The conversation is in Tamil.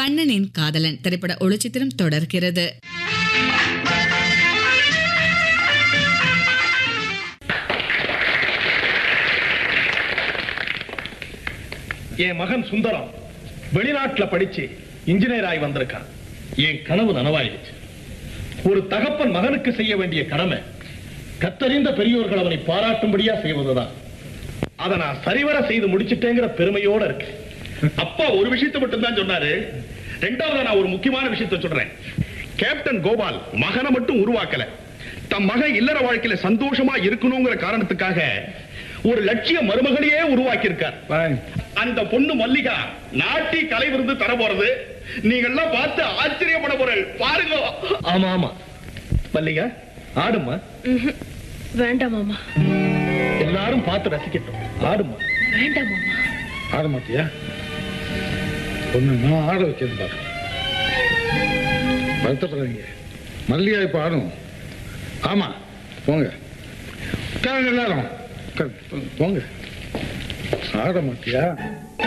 கண்ணனின் காதலன் திரைப்பட ஒளிச்சித்திரம் தொடர்கிறது என் மகன் சுந்தரம் வெளிநாட்டுல படிச்சு இன்ஜினியர் ஆகி வந்திருக்கான் என் கனவு நனவாயிடுச்சு ஒரு தகப்பன் மகனுக்கு செய்ய வேண்டிய கடமை கத்தறிந்த பெரியோர்கள் அவனை பாராட்டும்படியா செய்வதுதான் அதை நான் சரிவர செய்து முடிச்சிட்டேங்கிற பெருமையோட இருக்கு அப்பா ஒரு விஷயத்தை மட்டும் தான் சொன்னாரு ரெண்டாவது நான் ஒரு முக்கியமான விஷயத்தை சொல்றேன் கேப்டன் கோபால் மகனை மட்டும் உருவாக்கல தம் மகன் இல்லற வாழ்க்கையில சந்தோஷமா இருக்கணுங்கிற காரணத்துக்காக ஒரு லட்சிய மருமகளையே உருவாக்கி இருக்கார் அந்த பொண்ணு மல்லிகா நாட்டி கலை விருந்து தர போறது நீங்கெல்லாம் பார்த்து ஆச்சரியப்பட போறேன் பாருங்க ஆமா ஆமா மல்லிகா ஆடுமா வேண்டாம் மாமா எல்லாரும் பார்த்து ரசிக்கட்டும் ஆடுமா வேண்டாம் மாமா ஆட மாட்டியா ஒண்ணு நான் ஆட வைக்கிறேன் பாரு வருத்தப்படுறீங்க மல்லிகா இப்ப ஆடும் ஆமா போங்க உட்காருங்க எல்லாரும் உட்காருங்க, போங்க ஆட மாட்டியா